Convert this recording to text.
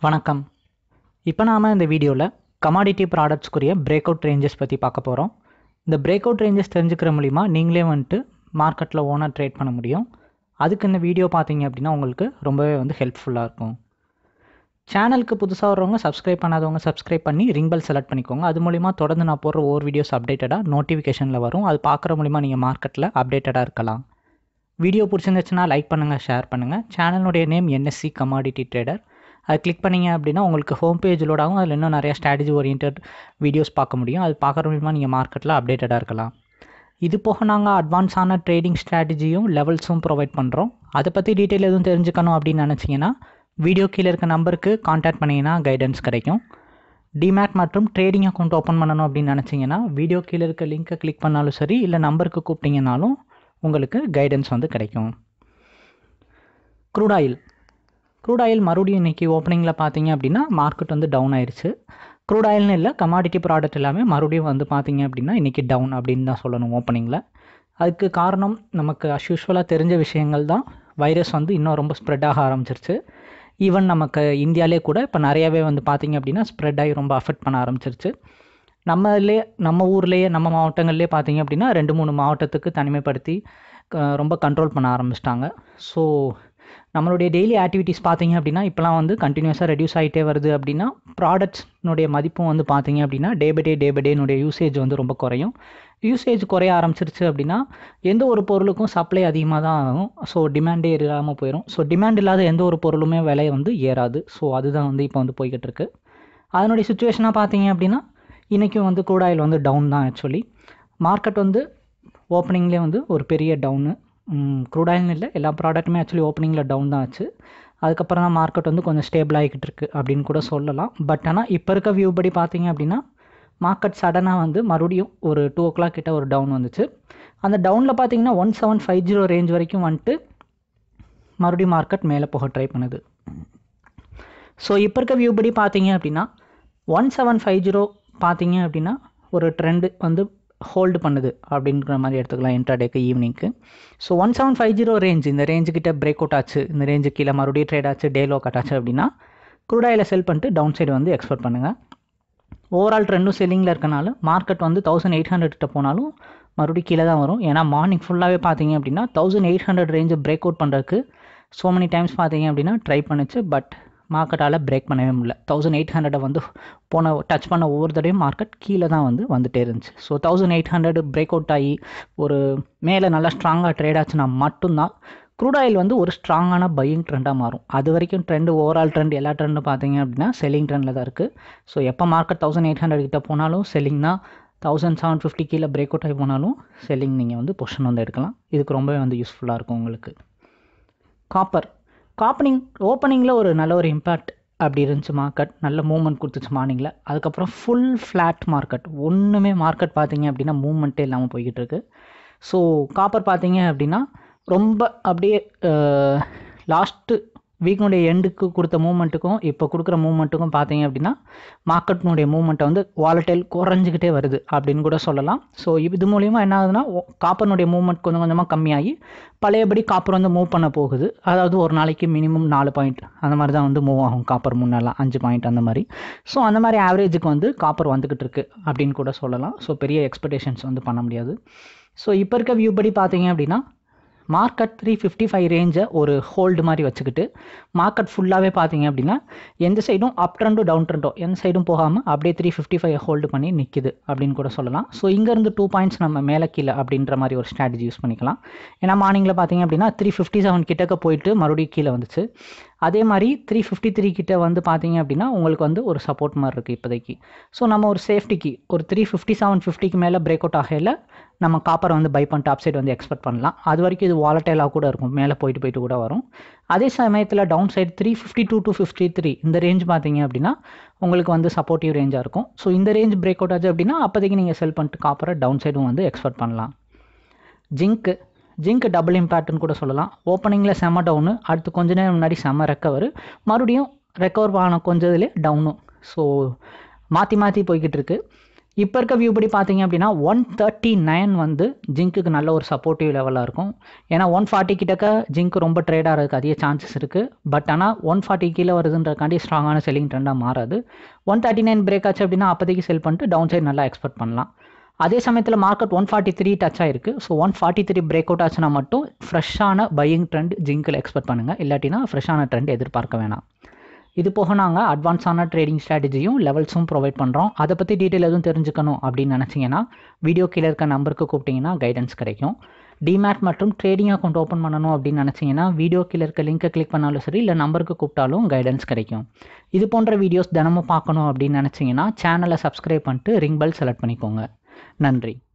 வணக்கம் இப்போ நாம் இந்த வீடியோவில் கமாடிட்டி ப்ராடக்ட்ஸ்க்குரிய பிரேக் அவுட் ரேஞ்சஸ் பற்றி பார்க்க போகிறோம் இந்த பிரேக் அவுட் ரேஞ்சஸ் தெரிஞ்சுக்கிற மூலிமா நீங்களே வந்துட்டு மார்க்கெட்டில் ஓனாக ட்ரேட் பண்ண முடியும் அதுக்கு இந்த வீடியோ பார்த்தீங்க அப்படின்னா உங்களுக்கு ரொம்பவே வந்து ஹெல்ப்ஃபுல்லாக இருக்கும் சேனலுக்கு புதுசாக வர்றவங்க சப்ஸ்கிரைப் பண்ணாதவங்க சப்ஸ்கிரைப் பண்ணி ரிங் பெல் செலக்ட் பண்ணிக்கோங்க அது மூலிமா தொடர்ந்து நான் போடுற ஒவ்வொரு வீடியோஸ் அப்டேட்டடாக நோட்டிஃபிகேஷனில் வரும் அது பார்க்குற மூலிமா நீங்கள் மார்க்கெட்டில் அப்டேட்டடாக இருக்கலாம் வீடியோ பிடிச்சிருந்துச்சுன்னா லைக் பண்ணுங்கள் ஷேர் பண்ணுங்கள் சேனலுடைய நேம் என்எஸ்சி கமாடிட்டி ட்ரேடர் அது கிளிக் பண்ணிங்க அப்படின்னா உங்களுக்கு ஹோம் பேஜ் லோட் ஆகும் அதில் இன்னும் நிறையா ஸ்ட்ராட்டஜி ஓரியன்ட் வீடியோஸ் பார்க்க முடியும் அது பார்க்குற மூலிமா நீங்கள் மார்க்கெட்டில் அப்டேட்டடாக இருக்கலாம் இது போக நாங்கள் அட்வான்ஸான ட்ரேடிங் ஸ்ட்ராட்டஜியும் லெவல்ஸும் ப்ரொவைட் பண்ணுறோம் அதை பற்றி டீட்டெயில் எதுவும் தெரிஞ்சுக்கணும் அப்படின்னு நினச்சிங்கன்னா வீடியோ கீழே இருக்க நம்பருக்கு காண்டாக்ட் பண்ணிங்கன்னா கைடன்ஸ் கிடைக்கும் டிமேட் மற்றும் ட்ரேடிங் அக்கௌண்ட் ஓப்பன் பண்ணணும் அப்படின்னு நினச்சிங்கன்னா வீடியோ கீழே இருக்க லிங்க்கை கிளிக் பண்ணாலும் சரி இல்லை நம்பருக்கு கூப்பிட்டீங்கனாலும் உங்களுக்கு கைடன்ஸ் வந்து கிடைக்கும் க்ரூட் ஆயில் க்ரூட் ஆயில் மறுபடியும் இன்றைக்கி ஓப்பனிங்கில் பார்த்தீங்க அப்படின்னா மார்க்கெட் வந்து டவுன் ஆயிடுச்சு க்ரூட் ஆயில்னு இல்லை கமாடிட்டி ப்ராடக்ட் எல்லாமே மறுபடியும் வந்து பார்த்தீங்க அப்படின்னா இன்றைக்கி டவுன் அப்படின்னு தான் சொல்லணும் ஓப்பனிங்கில் அதுக்கு காரணம் நமக்கு அஸ்யூஷுவலாக தெரிஞ்ச விஷயங்கள் தான் வைரஸ் வந்து இன்னும் ரொம்ப ஸ்ப்ரெட் ஆக ஆரம்பிச்சிருச்சு ஈவன் நமக்கு இந்தியாவிலே கூட இப்போ நிறையாவே வந்து பார்த்திங்க அப்படின்னா ஸ்ப்ரெட் ஆகி ரொம்ப அஃபெக்ட் பண்ண ஆரம்பிச்சிருச்சு நம்மளே நம்ம ஊர்லேயே நம்ம மாவட்டங்கள்லேயே பார்த்தீங்க அப்படின்னா ரெண்டு மூணு மாவட்டத்துக்கு தனிமைப்படுத்தி க- ரொம்ப கண்ட்ரோல் பண்ண ஆரம்பிச்சிட்டாங்க ஸோ நம்மளுடைய டெய்லி ஆக்டிவிட்டீஸ் பார்த்தீங்க அப்படின்னா இப்போலாம் வந்து கண்டினியூஸாக ரெடியூஸ் ஆகிட்டே வருது அப்படின்னா ப்ராடக்ட்ஸ்னுடைய மதிப்பும் வந்து பார்த்தீங்க அப்படின்னா day by day day by டேனுடைய யூசேஜ் வந்து ரொம்ப குறையும் யூசேஜ் குறைய ஆரம்பிச்சிருச்சு அப்படின்னா எந்த ஒரு பொருளுக்கும் சப்ளை அதிகமாக தான் ஆகும் ஸோ டிமாண்டே இல்லாமல் போயிடும் ஸோ டிமாண்ட் இல்லாத எந்த ஒரு பொருளுமே விலை வந்து ஏறாது ஸோ அதுதான் வந்து இப்போ வந்து போய்கிட்டு இருக்கு அதனுடைய சுச்சுவேஷனாக பார்த்தீங்க அப்படின்னா இன்றைக்கும் வந்து crude oil வந்து டவுன் தான் ஆக்சுவலி மார்க்கெட் வந்து ஓப்பனிங்லேயே வந்து ஒரு பெரிய டவுனு க்ரூட் ஆயில்னு இல்லை எல்லா ப்ராடக்ட்டுமே ஆக்சுவலி ஓப்பனிங்கில் டவுன் தான் ஆச்சு அதுக்கப்புறம் தான் மார்க்கெட் வந்து கொஞ்சம் ஸ்டேபிள் ஆகிக்கிட்டு இருக்கு அப்படின்னு கூட சொல்லலாம் பட் ஆனால் இப்போ இருக்க வியூ படி பார்த்தீங்க அப்படின்னா மார்க்கெட் சடனாக வந்து மறுபடியும் ஒரு டூ ஓ கிளாக் கிட்ட ஒரு டவுன் வந்துச்சு அந்த டவுனில் பார்த்தீங்கன்னா one seven five zero range வரைக்கும் வந்துட்டு மறுபடியும் மார்க்கெட் மேலே போக ட்ரை பண்ணுது ஸோ இப்போ இருக்க வியூ படி பார்த்தீங்க அப்படின்னா ஒன் செவன் ஃபைவ் ஜீரோ பார்த்தீங்க அப்படின்னா ஒரு ட்ரெண்டு வந்து ஹோல்டு பண்ணுது அப்படின்ற மாதிரி எடுத்துக்கலாம் இன்டர்டேக்கு ஈவினிங்க்கு so one seven five zero range இந்த ரேஞ்சு கிட்ட பிரேக் அவுட் ஆச்சு இந்த ரேஞ்சு கீழே மறுபடியும் ட்ரேட் ஆச்சு டே லோ கட் ஆச்சு அப்படின்னா குரூடாயில் செல் பண்ணிட்டு டவுன் சைடு வந்து எக்ஸ்பெக்ட் பண்ணுங்கள் ஓவரால் ட்ரெண்டும் செல்லிங்கில் இருக்கனால மார்க்கெட் வந்து தௌசண்ட் எயிட் ஹண்ட்ரட் கிட்ட போனாலும் மறுபடியும் கீழே தான் வரும் ஏன்னா மார்னிங் ஃபுல்லாகவே பார்த்தீங்க அப்படின்னா தௌசண்ட் எயிட் ஹண்ட்ரட் ரேஞ்சை பிரேக் அவுட் பண்ணுறதுக்கு ஸோ many டைம்ஸ் பார்த்தீங்க அப்படின்னா ட்ரை பண்ணுச்சு பட் மார்க்கெட்டால் பிரேக் பண்ணவே முடியல தௌசண்ட் எயிட் ஹண்ட்ரடை வந்து போன டச் பண்ண ஒவ்வொரு தடையும் மார்க்கெட் கீழே தான் வந்து வந்துட்டே இருந்துச்சு so thousand eight hundred break out ஆகி ஒரு மேலே நல்லா ஸ்ட்ராங்காக ட்ரேட் ஆச்சுன்னா மட்டும்தான் க்ரூட் ஆயில் வந்து ஒரு ஸ்ட்ராங்கான பையிங் ட்ரெண்டாக மாறும் அது வரைக்கும் ட்ரெண்டு ஓவரால் ட்ரெண்ட் எல்லா ட்ரெண்டும் பார்த்தீங்க அப்படின்னா செல்லிங் ட்ரெண்டில் தான் இருக்குது ஸோ எப்போ மார்க்கெட் தௌசண்ட் எயிட் ஹண்ட்ரட் கிட்ட போனாலும் செல்லிங் தான் தௌசண்ட் செவன் ஃபிஃப்டி கீழே பிரேக் அவுட் ஆகி போனாலும் செல்லிங் நீங்கள் வந்து பொசிஷன் வந்து எடுக்கலாம் இதுக்கு ரொம்பவே வந்து யூஸ்ஃபுல்லாக இருக்கும் உங்களுக்கு காப்பர் காப்பனிங் ஓப்பனிங்கில் ஒரு நல்ல ஒரு இம்பேக்ட் அப்படி இருந்துச்சு மார்க்கெட் நல்ல மூவ்மெண்ட் கொடுத்துச்சு மார்னிங்கில் அதுக்கப்புறம் ஃபுல் ஃப்ளாட் மார்க்கெட் ஒன்றுமே மார்க்கெட் பார்த்தீங்க அப்படின்னா மூவ்மெண்ட்டே இல்லாமல் போய்கிட்டு இருக்கு ஸோ காப்பர் பார்த்தீங்க அப்படின்னா ரொம்ப அப்படியே லாஸ்ட்டு வீக்கினுடைய எண்டுக்கு கொடுத்த மூமெண்ட்டுக்கும் இப்போ கொடுக்குற மூமெண்ட்டுக்கும் பார்த்தீங்க அப்படின்னா மார்க்கெட்னுடைய மூமெண்ட்டை வந்து வாலட்டைல் குறைஞ்சிக்கிட்டே வருது அப்படின்னு கூட சொல்லலாம் ஸோ இது மூலிமா என்ன ஆகுதுன்னா காப்பர்னுடைய மூவ்மெண்ட் கொஞ்சம் கொஞ்சமாக கம்மியாகி பழையபடி காப்பர் வந்து மூவ் பண்ண போகுது அதாவது ஒரு நாளைக்கு மினிமம் நாலு பாயிண்ட் அந்த மாதிரி தான் வந்து மூவ் ஆகும் காப்பர் முன்னெல்லாம் அஞ்சு பாயிண்ட் அந்த மாதிரி ஸோ அந்த மாதிரி ஆவரேஜுக்கு வந்து காப்பர் வந்துக்கிட்டு இருக்கு அப்படின்னு கூட சொல்லலாம் ஸோ பெரிய எக்ஸ்பெக்டேஷன்ஸ் வந்து பண்ண முடியாது ஸோ இப்போ இருக்க வியூ படி பார்த்தீங்க அப்படின்னா மார்க்கெட் த்ரீ ஃபிஃப்டி ஃபைவ் ரேஞ்சை ஒரு ஹோல்டு மாதிரி வச்சுக்கிட்டு மார்க்கெட் ஃபுல்லாகவே பார்த்தீங்க அப்படின்னா எந்த சைடும் அப் ட்ரெண்டோ டவுன் ட்ரெண்டோ எந்த சைடும் போகாமல் அப்படியே த்ரீ ஃபிஃப்டி ஃபைவ் ஹோல்டு பண்ணி நிற்கிது அப்படின்னு கூட சொல்லலாம் ஸோ இங்கேருந்து டூ பாயிண்ட்ஸ் நம்ம மேலே கீழே அப்படின்ற மாதிரி ஒரு ஸ்ட்ராட்டஜி யூஸ் பண்ணிக்கலாம் ஏன்னா மார்னிங்கில் பார்த்தீங்க அப்படின்னா த்ரீ ஃபிஃப்டி செவன் கிட்டக்க போயிட்டு மறுபடியும் கீழே வந்துச்சு அதே மாதிரி த்ரீ ஃபிஃப்டி த்ரீ கிட்ட வந்து பார்த்தீங்க அப்படின்னா உங்களுக்கு வந்து ஒரு சப்போர்ட் மாதிரி இருக்குது இப்போதைக்கு ஸோ நம்ம ஒரு சேஃப்டிக்கு ஒரு த்ரீ ஃபிஃப்டி செவன் ஃபிஃப்டிக்கு மேலே பிரேக் அவுட் ஆகையில் நம்ம காப்பரை வந்து பை பண்ணிட்டு அப் சைடு வந்து எக்ஸ்பெக்ட் பண்ணலாம் அது வரைக்கும் இது வாலட்டைலாக கூட இருக்கும் மேலே போயிட்டு போயிட்டு கூட வரும் அதே சமயத்தில் down side three fifty two to fifty three இந்த ரேஞ்ச் பார்த்தீங்க அப்படின்னா உங்களுக்கு வந்து சப்போர்ட்டிவ் ரேஞ்சாக இருக்கும் ஸோ இந்த ரேஞ்ச் பிரேக் அவுட் ஆச்சு அப்படின்னா அப்போதைக்கு நீங்கள் செல் பண்ணிட்டு காப்பரை டவுன் சைடும் வந்து எக்ஸ்பெக்ட் பண்ணலாம் ஜிங்க்கு ஜிங்க் டபுள் இம்பேக்ட்னு கூட சொல்லலாம் ஓப்பனிங்கில் செம டவுனு அடுத்து கொஞ்ச நேரம் முன்னாடி செம ரெக்கவர் மறுபடியும் ரெக்கவர் ஆன கொஞ்சதுலே டவுனும் ஸோ மாற்றி மாற்றி போய்கிட்டு இருக்கு இப்போ இருக்க வியூ படி பார்த்தீங்க அப்படின்னா ஒன் தேர்ட்டி நைன் வந்து ஜிங்க்குக்கு நல்ல ஒரு சப்போர்ட்டிவ் லெவலாக இருக்கும் ஏன்னா ஒன் ஃபார்ட்டி கிட்டக்க ஜிங்க் ரொம்ப ட்ரேட் ஆகிறதுக்கு அதிக சான்சஸ் இருக்குது பட் ஆனால் ஒன் ஃபார்ட்டி கீழே வருதுன்றக்காண்டி ஸ்ட்ராங்கான செல்லிங் ட்ரெண்டாக மாறாது ஒன் தேர்ட்டி நைன் பிரேக் ஆச்சு அப்படின்னா அப்போதைக்கு செல் பண்ணிட்டு டவுன் சைடு நல்லா எக்ஸ்பெக்ட் பண்ணலாம் அதே சமயத்தில் market one forty three touch ஆயிருக்கு so one forty three break out ஆச்சுன்னா மட்டும் ஃப்ரெஷ்ஷான பையிங் ட்ரெண்ட் ஜிங்கில் எக்ஸ்பெக்ட் பண்ணுங்கள் இல்லாட்டினா ஃப்ரெஷ்ஷான ட்ரெண்ட் எதிர்பார்க்க வேணாம் இது போக நாங்கள் அட்வான்ஸான ட்ரேடிங் ஸ்ட்ராட்டஜியும் லெவல்ஸும் ப்ரொவைட் பண்ணுறோம் அதை பற்றி டீட்டெயில் எதுவும் தெரிஞ்சுக்கணும் அப்படின்னு நினச்சிங்கன்னா வீடியோ கீழே இருக்க நம்பருக்கு கூப்பிட்டிங்கன்னா கைடன்ஸ் கிடைக்கும் டிமேட் மற்றும் ட்ரேடிங் அக்கௌண்ட் ஓப்பன் பண்ணணும் அப்படின்னு நினச்சிங்கன்னா வீடியோ கீழே இருக்க லிங்கை கிளிக் பண்ணாலும் சரி இல்லை நம்பருக்கு கூப்பிட்டாலும் கைடன்ஸ் கிடைக்கும் இது போன்ற வீடியோஸ் தினமும் பார்க்கணும் அப்படின்னு நினச்சிங்கன்னா சேனலை சப்ஸ்கிரைப் பண்ணிட்டு ரிங் பெல் செலக்ட் பண்ணிக்கோங்க நன்றி